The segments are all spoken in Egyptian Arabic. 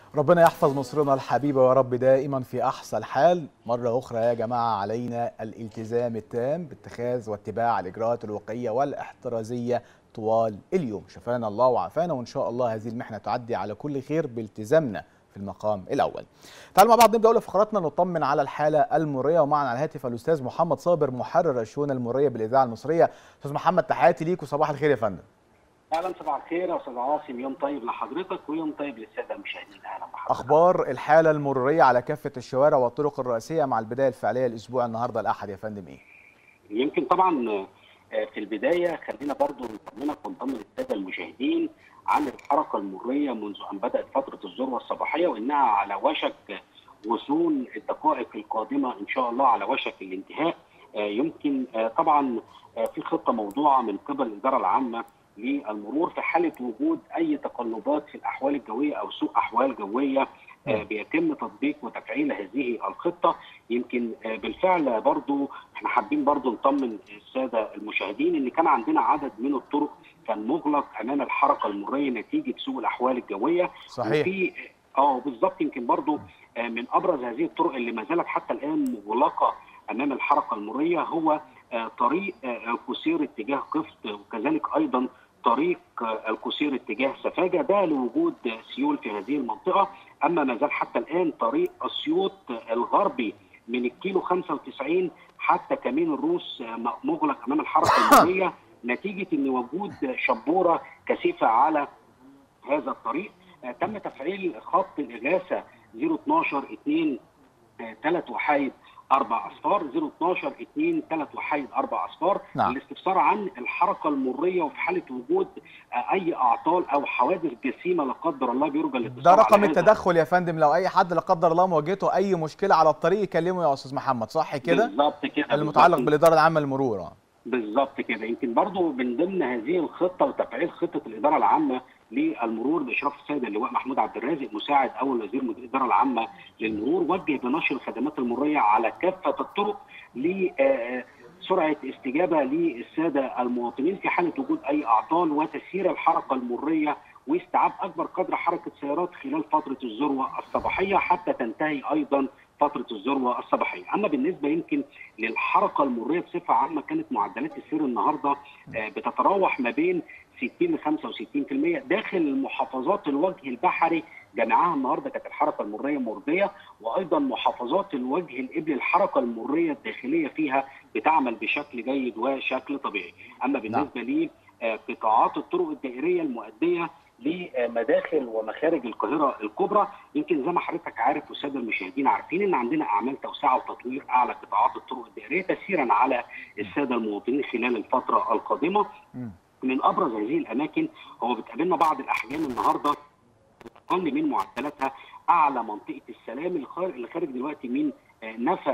ربنا يحفظ مصرنا الحبيبة يا رب دائما في أحسن حال مرة أخرى يا جماعة علينا الالتزام التام باتخاذ واتباع الإجراءات الوقائية والاحترازية طوال اليوم شفانا الله وعافانا وإن شاء الله هذه المحنة تعدي على كل خير بالتزامنا في المقام الأول تعالوا مع بعض نبدأ أول فقراتنا نطمن على الحالة المرية ومعنا على الهاتف الأستاذ محمد صابر محرر الشؤون المرية بالإذاعة المصرية أستاذ محمد تحياتي ليك وصباح الخير يا فندم اهلا صباح الخير يا استاذ عاصم يوم طيب لحضرتك ويوم طيب للساده المشاهدين اهلا بحضرتك اخبار الحاله المروريه على كافه الشوارع والطرق الرئيسيه مع البدايه الفعليه الاسبوع النهارده الاحد يا فندم ايه يمكن طبعا في البدايه خلينا برضو نطمنك ونطمن الساده المشاهدين عن الحركه المريه منذ ان بدات فتره الذروه الصباحيه وانها على وشك وصول الدقائق القادمه ان شاء الله على وشك الانتهاء يمكن طبعا في خطه موضوعه من قبل الاداره العامه للمرور في حاله وجود اي تقلبات في الاحوال الجويه او سوء احوال جويه بيتم تطبيق وتفعيل هذه الخطه يمكن بالفعل برضو احنا حابين برضو نطمن الساده المشاهدين ان كان عندنا عدد من الطرق كان مغلق امام الحركه المريه نتيجه سوء الاحوال الجويه صحيح وفي اه بالظبط يمكن برضو من ابرز هذه الطرق اللي ما زالت حتى الان مغلقه امام الحركه المريه هو طريق القصير اتجاه قفط وكذلك ايضا طريق القصير اتجاه سفاجه ده لوجود سيول في هذه المنطقه اما ما زال حتى الان طريق اسيوط الغربي من الكيلو 95 حتى كمين الروس مغلق امام الحركه المريه نتيجه ان وجود شبوره كثيفه على هذا الطريق تم تفعيل خط الاغاثه 012 2 3 وحايد اربع اصفار 012 2 3 وحيد اربع اصفار نعم. للاستفسار عن الحركه المريه وفي حاله وجود اي اعطال او حوادث جسيمه لا قدر الله بيرجى الاتصال ده رقم على هذا. التدخل يا فندم لو اي حد لا قدر الله مواجهته اي مشكله على الطريق يكلمه يا استاذ محمد صح كده بالظبط كده المتعلق بالظبط. بالاداره العامه للمرور آه. بالظبط كده يمكن برضو من ضمن هذه الخطه وتفعيل خطه الاداره العامه للمرور باشراف السيد اللواء محمود عبد الرازق مساعد اول وزير مدير الاداره العامه للمرور وجه بنشر الخدمات المروريه على كافه الطرق لسرعه استجابه للساده المواطنين في حاله وجود اي اعطال وتسيير الحركه المريه واستيعاب اكبر قدر حركه سيارات خلال فتره الذروه الصباحيه حتى تنتهي ايضا فتره الذروه الصباحيه، اما بالنسبه يمكن للحركه المريه بصفه عامه كانت معدلات السير النهارده بتتراوح ما بين 60 ل 65% داخل المحافظات الوجه البحري جميعها النهارده كانت الحركه المريه مرضيه وايضا محافظات الوجه الابلي الحركه المريه الداخليه فيها بتعمل بشكل جيد وشكل طبيعي، اما بالنسبه لي قطاعات الطرق الدائريه المؤديه لمداخل ومخارج القاهره الكبرى يمكن زي ما حضرتك عارف والساده المشاهدين عارفين ان عندنا اعمال توسعه وتطوير اعلى قطاعات الطرق الدائريه تسييرا على الساده المواطنين خلال الفتره القادمه م. من ابرز هذه الاماكن هو بتقابلنا بعض الاحيان النهارده اقل من معدلاتها اعلى منطقه السلام اللي خارج دلوقتي من نفق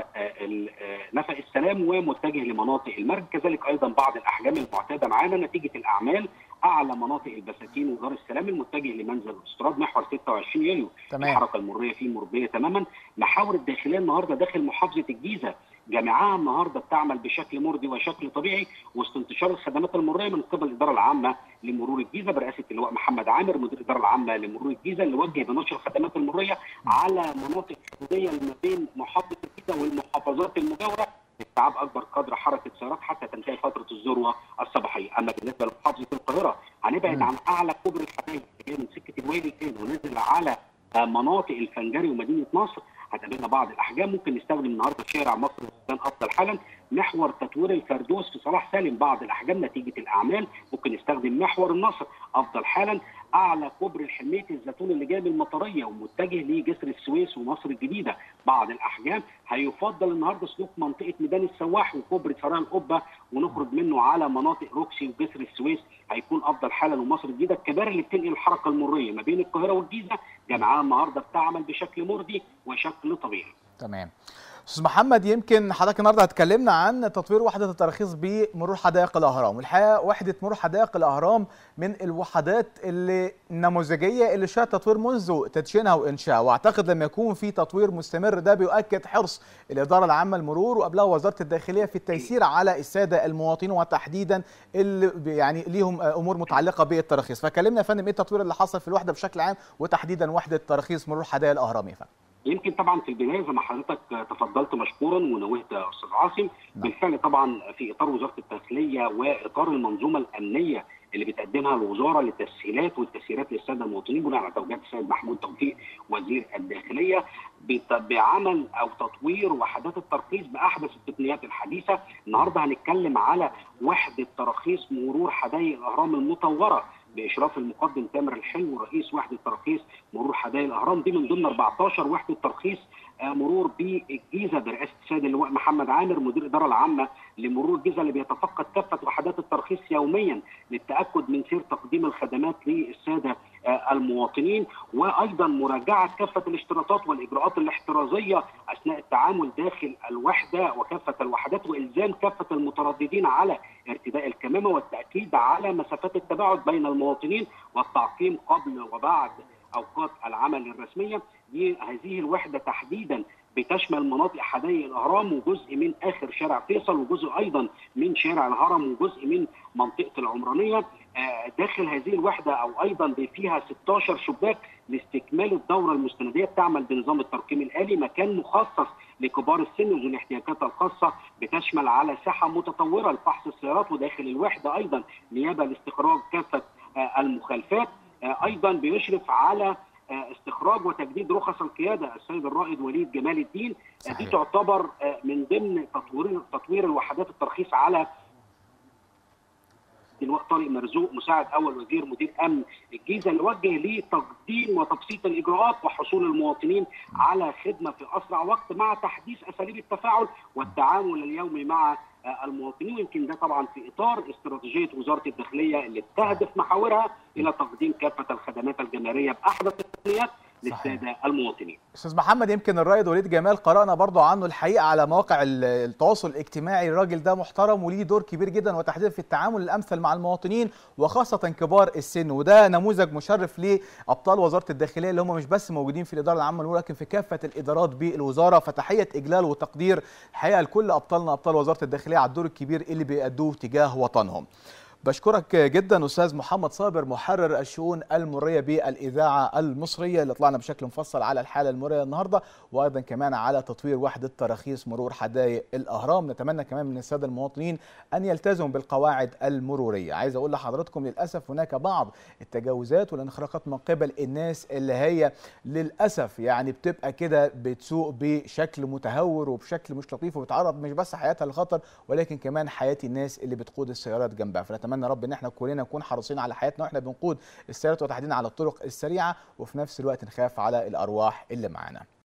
نفق السلام ومتجه لمناطق المرج كذلك ايضا بعض الاحجام المعتاده معانا نتيجه الاعمال اعلى مناطق البساتين ودار السلام المتجه لمنزل الاستراد محور 26 يوليو تمام. الحركه المريه فيه مرضيه تماما محاور الداخليه النهارده داخل محافظه الجيزه جامعاها النهارده بتعمل بشكل مرضي وشكل طبيعي وسط انتشار الخدمات المريه من قبل الاداره العامه لمرور الجيزه برئاسه اللواء محمد عامر مدير الاداره العامه لمرور الجيزه اللي وجه بنشر الخدمات المريه على مناطق حدوديه ما بين محافظه الجيزه والمحافظات المجاوره استيعاب اكبر قدر حركه سيارات حتى تنتهي فتره الذروه الصباحيه، اما بالنسبه لمحافظه القاهره هنبعد عن اعلى كوبري الحدائق اللي من سكه الويلي كان ونزل على مناطق الفنجري ومدينه نصر هتقابلنا بعض الاحجام ممكن نستخدم النهارده شارع مصر السودان افضل حالا محور تطوير الفردوس في صلاح سالم بعض الاحجام نتيجه الاعمال ممكن نستخدم محور النصر افضل حالا اعلى كوبري الحميه الزيتون اللي جاي من المطريه ومتجه لجسر السويس ومصر الجديده بعض الاحجام هيفضل النهارده سلوك منطقه ميدان السواح وكوبري سرايا القبه ونخرج منه على مناطق روكسي وجسر السويس هيكون افضل حالا ومصر الجديده الكباري اللي بتنقل الحركه المريه ما بين القاهره والجيزه جمعها النهارده بتعمل بشكل مرضي وشكل طبيعي تمام استاذ محمد يمكن حضرتك النهارده هتكلمنا عن تطوير وحده التراخيص بمرور حدائق الاهرام والحقيقه وحده مرور حدائق الاهرام من الوحدات اللي النموذجيه اللي شهدت تطوير منذ تدشينها وانشائها واعتقد لما يكون في تطوير مستمر ده بيؤكد حرص الاداره العامه للمرور وقبلها وزاره الداخليه في التيسير على الساده المواطنين وتحديدا اللي يعني ليهم امور متعلقه بالتراخيص فكلمنا يا فندم ايه التطوير اللي حصل في الوحده بشكل عام وتحديدا وحده تراخيص مرور حدائق الاهرام يا فندم يمكن طبعا في البدايه زي ما حضرتك تفضلت مشكورا ونوهت استاذ عاصم بالفعل طبعا في اطار وزاره الداخليه واطار المنظومه الامنيه اللي بتقدمها الوزاره للتسهيلات والتسهيلات للساده المواطنين بناء على توجيهات السيد محمود توفيق وزير الداخليه بعمل او تطوير وحدات الترخيص باحدث التقنيات الحديثه، النهارده هنتكلم على وحده تراخيص مرور حدائق الاهرام المطوره باشراف المقدم تامر الحلو رئيس وحده تراخيص مرور حدائق الاهرام دي من ضمن 14 وحده ترخيص مرور بالجيزه برئاسه السيد اللواء محمد عامر مدير الاداره العامه لمرور الجيزه اللي بيتفقد كافه وحدات الترخيص يوميا للتاكد من سير تقديم الخدمات للساده المواطنين وايضا مراجعه كافه الاشتراطات والاجراءات الاحترازيه اثناء التعامل داخل الوحده وكافه الوحدات والزام كافه المترددين على ارتداء الكمامه والتاكيد على مسافات التباعد بين المواطنين والتعقيم قبل وبعد اوقات العمل الرسميه دي هذه الوحده تحديدا بتشمل مناطق حدائق الاهرام وجزء من اخر شارع فيصل وجزء ايضا من شارع الهرم وجزء من منطقه العمرانيه داخل هذه الوحده او ايضا فيها 16 شباك لاستكمال الدوره المستنديه بتعمل بنظام الترقيم الالي مكان مخصص لكبار السن وذوي الاحتياجات الخاصه بتشمل على ساحه متطوره لفحص السيارات وداخل الوحده ايضا نيابه لاستخراج كافه المخالفات ايضا بيشرف على استخراج وتجديد رخص القياده السيد الرائد وليد جمال الدين صحيح. دي تعتبر من ضمن تطوير تطوير الوحدات الترخيص على اللواء طارق مرزوق مساعد اول وزير مدير امن الجيزه اللي وجه لتقديم وتبسيط الاجراءات وحصول المواطنين على خدمه في اسرع وقت مع تحديث اساليب التفاعل والتعامل اليومي مع المواطنين يمكن ده طبعا في اطار استراتيجيه وزاره الداخليه اللي بتهدف محاورها الى تقديم كافه الخدمات الجماريه باحدث التقنيات للساده المواطنين. استاذ محمد يمكن الرائد وليد جمال قرانا برضه عنه الحقيقه على مواقع التواصل الاجتماعي الراجل ده محترم وليه دور كبير جدا وتحديدا في التعامل الامثل مع المواطنين وخاصه كبار السن وده نموذج مشرف لابطال وزاره الداخليه اللي هم مش بس موجودين في الاداره العامه ولكن في كافه الادارات بالوزاره فتحيه اجلال وتقدير الحقيقه لكل ابطالنا ابطال وزاره الداخليه على الدور الكبير اللي بيأدوه تجاه وطنهم. بشكرك جدا استاذ محمد صابر محرر الشؤون المريه بالاذاعه المصريه اللي طلعنا بشكل مفصل على الحاله المريه النهارده وايضا كمان على تطوير وحده تراخيص مرور حدائق الاهرام نتمنى كمان من الساده المواطنين ان يلتزموا بالقواعد المروريه عايز اقول لحضراتكم للاسف هناك بعض التجاوزات والانخراقات من قبل الناس اللي هي للاسف يعني بتبقى كده بتسوق بشكل متهور وبشكل مش لطيف وبتعرض مش بس حياتها للخطر ولكن كمان حياه الناس اللي بتقود السيارات جنبها فنتمنى نتمنى رب ان احنا كلنا نكون حريصين على حياتنا واحنا بنقود السيارات وتحديدا على الطرق السريعه وفي نفس الوقت نخاف على الارواح اللي معانا